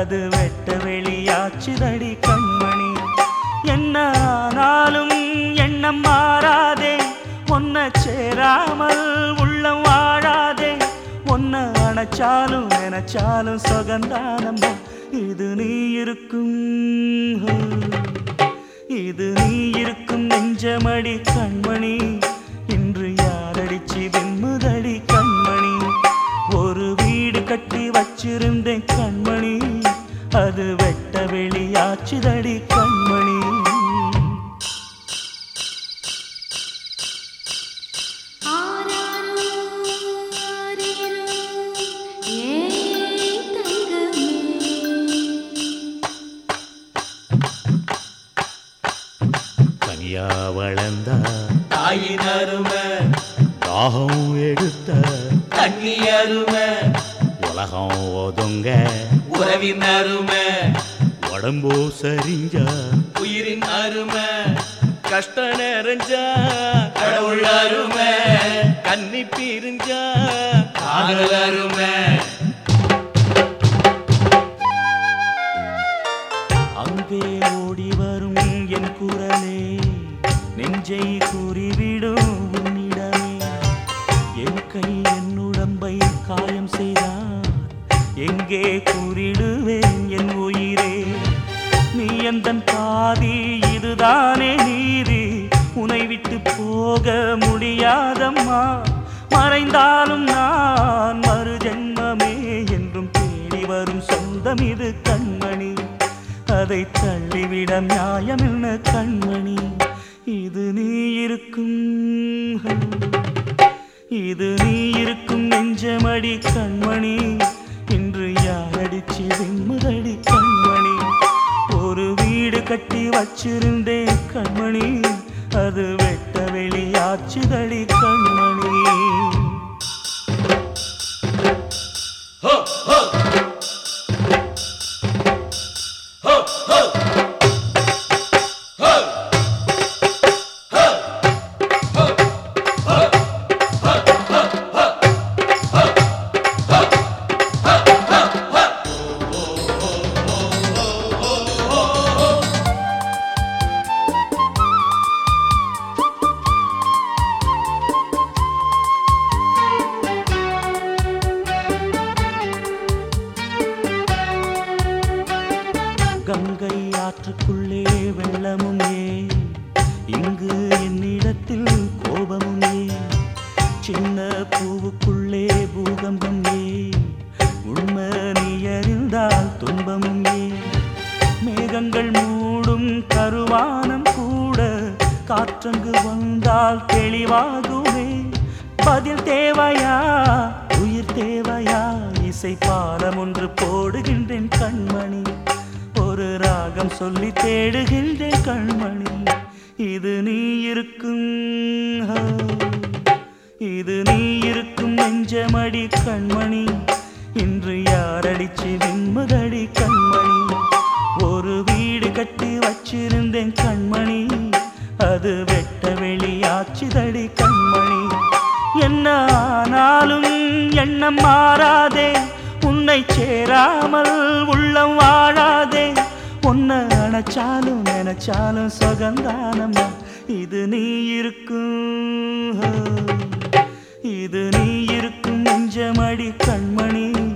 அது வெட்ட வெளியாச்சுதடி கண்மணி என்ன ஆனாலும் எண்ணம் மாறாதே ஒன்ன சேராமல் உள்ளம் வாழாதே ஒன்ன அணைச்சாலும் நினைச்சாலும் சுகந்தானம்மா இது நீ இருக்கும் இது நீ இருக்கும் நெஞ்சமடி கண்மணி இன்று யாரடிச்சு வெண்முதடி கண்மணி ஒரு வீடு கட்டி வச்சிருந்தேன் கண்மணி அது வெட்ட வெளியாச்சுதடி கண்மணி ஆராரோ ஆரீரோ ஏய் தங்கமே தனியா வளர்ந்தா தாயின் அருமை தாகம் எடுத்த தண்ணி அருமை உலகம் ஒதுங்க உறவின் அருமை உடம்போ சரிஞ்சா உயிரின் அருமை கஷ்ட நிறைஞ்சா கடவுள் அருமை கன்னி பிரிஞ்சா காதல் அருமை அங்கே ஓடி வரும் என் குரலே நெஞ்சை கூறிவிடும் உன்னிடமே என் கை என் உடம்பை காயம் செய்தான் எங்கே கூறிடுவேன் என் உயிரே நீ எந்தன் பாதி இதுதானே நீதி உனை விட்டு போக முடியாதம்மா மறைந்தாலும் நான் மறு ஜென்மமே என்றும் தேடி வரும் சொந்தம் இது கண்மணி அதை தள்ளிவிட நியாயம் என்ன கண்மணி இது நீ இருக்கும் இது நீ இருக்கும் நெஞ்சமடி கண்மணி இன்று யாரடிச்சு விம்முதடி கண்மணி ஒரு வீடு கட்டி வச்சிருந்தேன் கண்மணி அது வெட்ட வெளியாச்சுதடி கண்மணி ஹோ ஹோ ஹோ ஹோ ஹோ கங்கை ஆற்றுக்குள்ளே வெள்ளமும் ஏன் இங்கு என்னிடத்தில் கோபமும் ஏன் சின்ன பூவுக்குள்ளே பூகம்பம் ஏன் உண்மை நீ அறிந்தால் துன்பமும் ஏன் மேகங்கள் மூடும் கருவானம் கூட காற்றங்கு வந்தால் தெளிவாகுமே பதில் தேவையா உயிர் தேவையா இசை பாலம் ஒன்று போடுகின்றேன் கண்மணி ஒரு ராகம் சொல்லி தேடுகின்றேன் கண்மணி இது நீ இருக்கும் ஆ, இது நீ இருக்கும் நெஞ்சமடி கண்மணி இன்று யாரடிச்சு விண்முதடி கண்மணி ஒரு வீடு கட்டி வச்சிருந்தேன் கண்மணி அது வெட்ட வெளியாச்சுதடி கண்மணி என்ன ஆனாலும் எண்ணம் மாறாதே உன்னை சேராமல் உள்ளம் வாழாதே உன்னை அணைச்சாலும் நினைச்சாலும் சுகந்தானம்மா இது நீ இருக்கும் இது நீ இருக்கும் நெஞ்சமடி கண்மணி